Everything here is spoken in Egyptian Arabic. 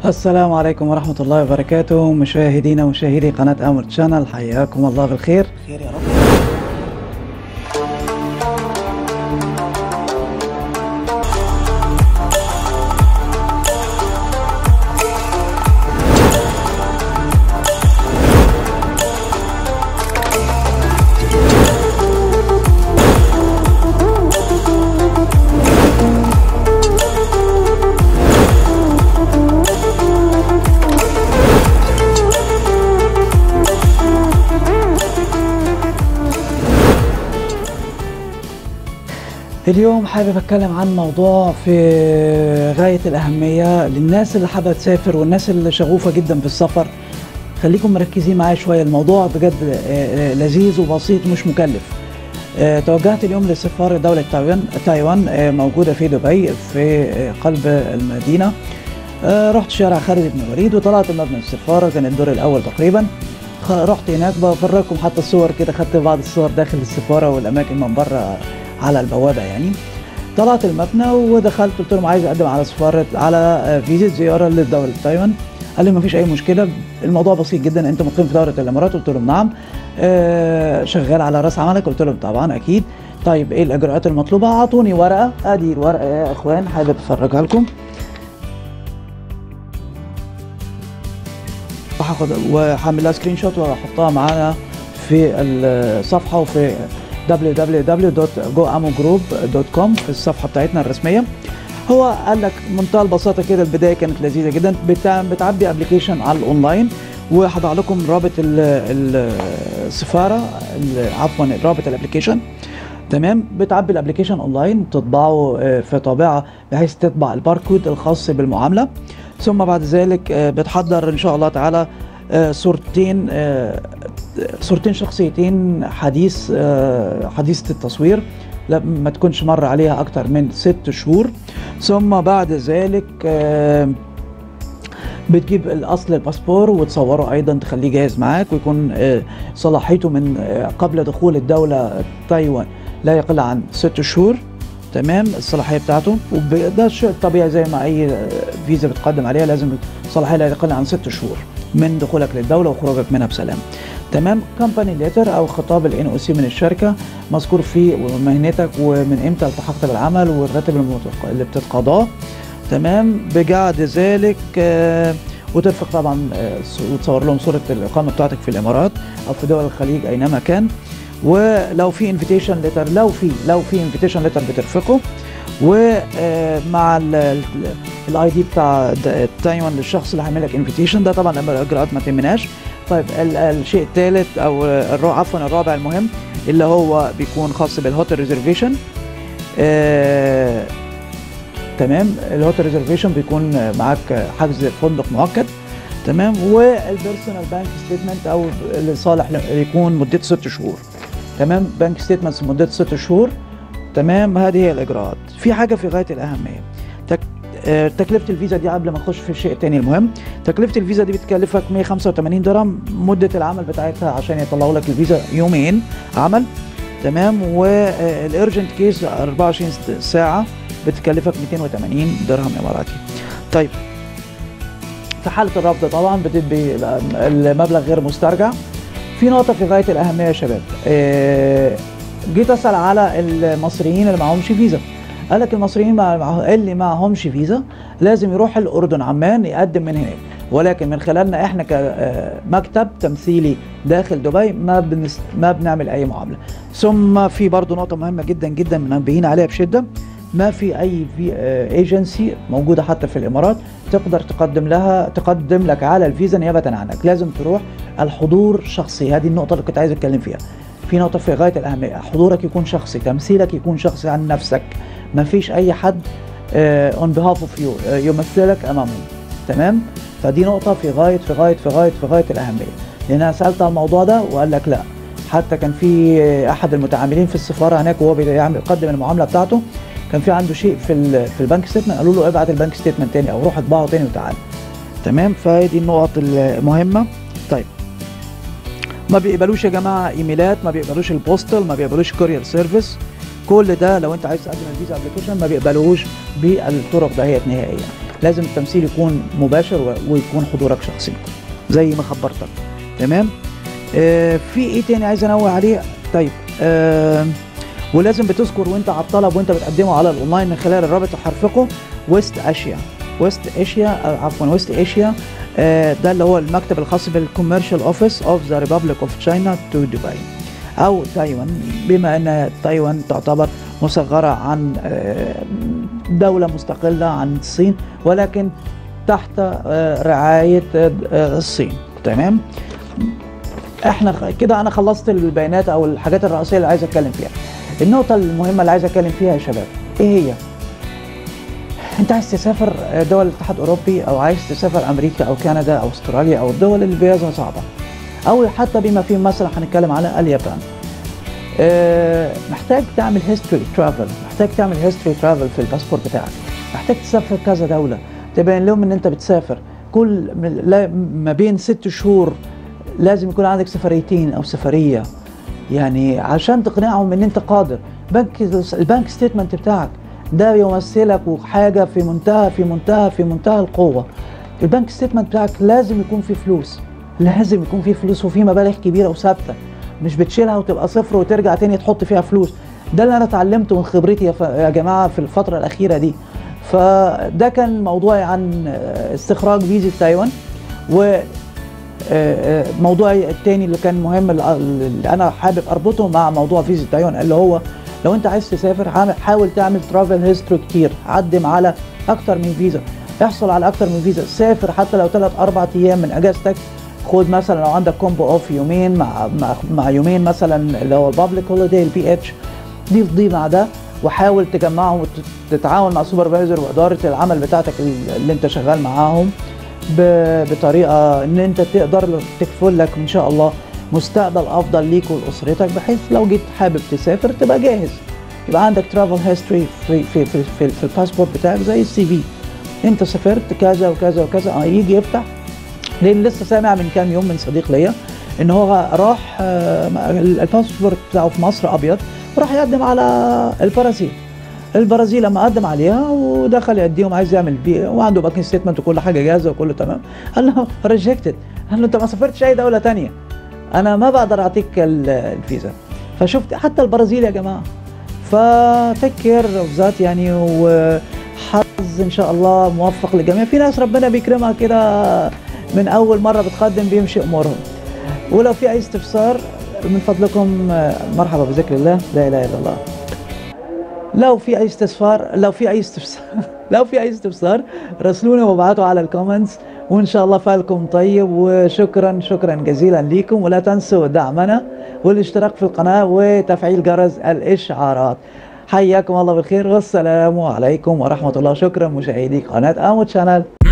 السلام عليكم ورحمة الله وبركاته مشاهدينا ومشاهدي قناة أمر تشانل حياكم الله بالخير خير يا رب اليوم حابب اتكلم عن موضوع في غاية الأهمية للناس اللي حابة تسافر والناس اللي شغوفة جدا بالسفر خليكم مركزين معايا شوية الموضوع بجد آه، لذيذ وبسيط مش مكلف آه، توجهت اليوم لسفارة دولة تايوان تايوان آه، موجودة في دبي في آه، قلب المدينة آه، رحت شارع خالد بن الوليد وطلعت مبنى السفارة كان الدور الأول تقريبا خ- رحت هناك بفرجكم حتى الصور كده خدت بعض الصور داخل السفارة والأماكن من بره على البوابة يعني طلعت المبنى ودخلت قلت لهم عايز اقدم على سفاره على آه، فيزا زياره لدوله تايوان قال لي ما فيش اي مشكله الموضوع بسيط جدا انت مقيم في دوله الامارات قلت لهم نعم آه، شغال على راس عملك قلت لهم طبعا اكيد طيب ايه الاجراءات المطلوبه اعطوني ورقه ادي الورقه يا اخوان حابب افرجها لكم وهاخد وهعمل لها سكرين شوت واحطها معانا في الصفحه وفي www.goamogroup.com في الصفحه بتاعتنا الرسميه هو قال لك منتهى البساطه كده البدايه كانت لذيذه جدا بتاع بتعبي ابلكيشن على الاونلاين وهضع لكم رابط ال- ال- السفاره ال- عفوا رابط الابلكيشن تمام بتعبي الابلكيشن اونلاين تطبعه آه، في طابعه بحيث تطبع الباركود الخاص بالمعامله ثم بعد ذلك آه، بتحضر ان شاء الله تعالى آه، صورتين آه، صورتين شخصيتين حديث آه، حديثة التصوير لا ما تكونش مر عليها اكتر من ست شهور ثم بعد ذلك آه، بتجيب الاصل الباسبور وتصوره ايضا تخليه جاهز معاك ويكون آه، صلاحيته من آه، قبل دخول الدوله تايوان لا يقل عن ست شهور تمام الصلاحيه بتاعته وده الشيء طبيعي زي ما اي آه، فيزا بتقدم عليها لازم صلاحيه لا يقل عن ست شهور من دخولك للدوله وخروجك منها بسلام تمام كمباني ليتر او خطاب الان او سي من الشركه مذكور فيه مهنتك ومن امتى التحقت بالعمل والراتب المتق- اللي بتتقاضاه تمام بجعد ذلك آه، وترفق طبعا آه، ص- وتصور لهم صوره الاقامه بتاعتك في الامارات او في دول الخليج اينما كان ولو في انفيتيشن ليتر لو في لو في انفيتيشن ليتر بترفقه ومع الاي دي بتاع د- تايوان للشخص اللي هيعمل لك انفيتيشن ده طبعا الاجراءات ما تهمناش طيب ال- الشيء الثالث او الرا- عفوا الرابع المهم اللي هو بيكون خاص بالهوتل ريزرفيشن آه تمام الهوتل ريزرفيشن بيكون معاك حجز فندق مؤكد تمام والبيرسونال بانك ستيتمنت او لصالح يكون مدته ست شهور تمام بانك ستيتمنتس مدته ست شهور تمام هذه هي الاجراءات في حاجه في غايه الاهميه تك... آه، تكلفه الفيزا دي قبل ما نخش في الشيء الثاني المهم تكلفه الفيزا دي بتكلفك 185 درهم مده العمل بتاعتها عشان يطلعوا لك الفيزا يومين عمل تمام والارجنت كيس 24 ساعه بتكلفك 280 درهم اماراتي طيب في حاله الرفض طبعا بتدي المبلغ غير مسترجع في نقطه في غايه الاهميه يا شباب آه، جيت اسال على المصريين اللي معهمش فيزا قال لك المصريين مع مع- اللي معهمش فيزا لازم يروح الاردن عمان يقدم من هناك ولكن من خلالنا احنا كمكتب تمثيلي داخل دبي ما بنس ما بنعمل اي معامله ثم في برضو نقطه مهمه جدا جدا منبهين عليها بشده ما في اي في ايجنسي موجوده حتى في الامارات تقدر تقدم لها تقدم لك على الفيزا نيابه عنك لازم تروح الحضور شخصي هذه النقطه اللي كنت عايز اتكلم فيها في نقطه في غايه الاهميه حضورك يكون شخصي تمثيلك يكون شخصي عن نفسك ما فيش اي حد اون بيهاف اوف يو يمثلك امامهم تمام فدي نقطه في غايه في غايه في غايه في غايه الاهميه لان انا سالت على الموضوع ده وقال لك لا حتى كان في احد المتعاملين في السفاره هناك وهو بيعمل يقدم المعامله بتاعته كان في عنده شيء في ال في البنك ستيتمنت قالوا له ابعت البنك ستيتمنت تاني او روح اطبعه تاني وتعال تمام فدي النقط المهمه طيب ما بيقبلوش يا جماعه ايميلات ما بيقبلوش البوستال ما بيقبلوش كورير سيرفيس كل ده لو انت عايز تقدم الفيزا ابلكيشن ما بيقبلوهوش بالطرق دهيت نهائيا لازم التمثيل يكون مباشر و- ويكون حضورك شخصي زي ما خبرتك تمام آه في ايه تاني عايز انوه عليه طيب آه ولازم بتذكر وانت على الطلب وانت بتقدمه على الاونلاين من خلال الرابط اللي هرفقه ويست اشيا ويست اشيا آه، عفوا ويست اشيا آه، ده اللي هو المكتب الخاص بالكوميرشال اوفيس اوف ذا ريبابليك اوف تشاينا تو دبي او تايوان بما ان تايوان تعتبر مصغره عن آه، دوله مستقله عن الصين ولكن تحت آه، رعايه آه، آه، الصين تمام احنا خ- كده انا خلصت البيانات او الحاجات الرئيسيه اللي عايز اتكلم فيها النقطه المهمه اللي عايز اتكلم فيها يا شباب ايه هي انت عايز تسافر دول الاتحاد الاوروبي او عايز تسافر امريكا او كندا او استراليا او الدول اللي فيزا صعبه او حتى بما فيه مثلا هنتكلم على اليابان اه، محتاج تعمل هيستوري ترافل محتاج تعمل هيستوري ترافل في الباسبور بتاعك محتاج تسافر كذا دوله تبين لهم ان انت بتسافر كل من- لا- ما بين ست شهور لازم يكون عندك سفريتين او سفريه يعني عشان تقنعهم ان انت قادر بنك البنك ستيتمنت بتاعك ده يمثلك وحاجه في منتهى في منتهى في منتهى القوه البنك ستيتمنت بتاعك لازم يكون فيه فلوس لازم يكون فيه فلوس وفيه مبالغ كبيره وثابته مش بتشيلها وتبقى صفر وترجع تاني تحط فيها فلوس ده اللي انا اتعلمته من خبرتي يا, ف... يا جماعه في الفتره الاخيره دي فده كان موضوعي عن آه، استخراج فيزا تايوان و آه، آه، موضوعي التاني اللي كان مهم اللي اللي انا حابب اربطه مع موضوع فيزا تايوان اللي هو لو انت عايز تسافر عامل- حاول تعمل ترافل هيستوري كتير عدم على اكتر من فيزا احصل على اكتر من فيزا سافر حتى لو ثلاث اربع ايام من اجازتك خد مثلا لو عندك كومبو اوف يومين مع مع, مع يومين مثلا اللي هو البابليك هوليداي البي اتش ضيف دي مع ده وحاول تجمعهم وتتعاون مع سوبرفايزر واداره العمل بتاعتك اللي انت شغال معاهم ب- بطريقه ان انت تقدر تكفل لك ان شاء الله مستقبل افضل ليك ولاسرتك بحيث لو جيت حابب تسافر تبقى جاهز يبقى عندك ترافل هيستوري في في في, في, في الباسبورت بتاعك زي السي في انت سافرت كذا وكذا وكذا اه يجي يفتح لان لسه سامع من كام يوم من صديق ليا ان هو راح آه، الباسبورت بتاعه في مصر ابيض وراح يقدم على البرازيل البرازيل لما قدم عليها ودخل يديهم عايز يعمل بيه وعنده باكين ستيتمنت وكل حاجه جاهزه وكله تمام قال له ريجكتد قال له انت ما سافرتش اي دوله تانية انا ما بقدر اعطيك ال- الفيزا فشفت حتى البرازيل يا جماعه فتكر ذات يعني وحظ ان شاء الله موفق للجميع في ناس ربنا بيكرمها كده من اول مره بتقدم بيمشي امورهم ولو في اي استفسار من فضلكم آه، مرحبا بذكر الله لا اله الا الله لو في اي استفسار لو في اي استفسار لو في اي استفسار راسلونا وابعتوا على الكومنتس وان شاء الله فالكم طيب وشكرا شكرا جزيلا لكم ولا تنسوا دعمنا والاشتراك في القناه وتفعيل جرس الاشعارات حياكم الله بالخير والسلام عليكم ورحمه الله شكرا مشاهدي قناه امو شانل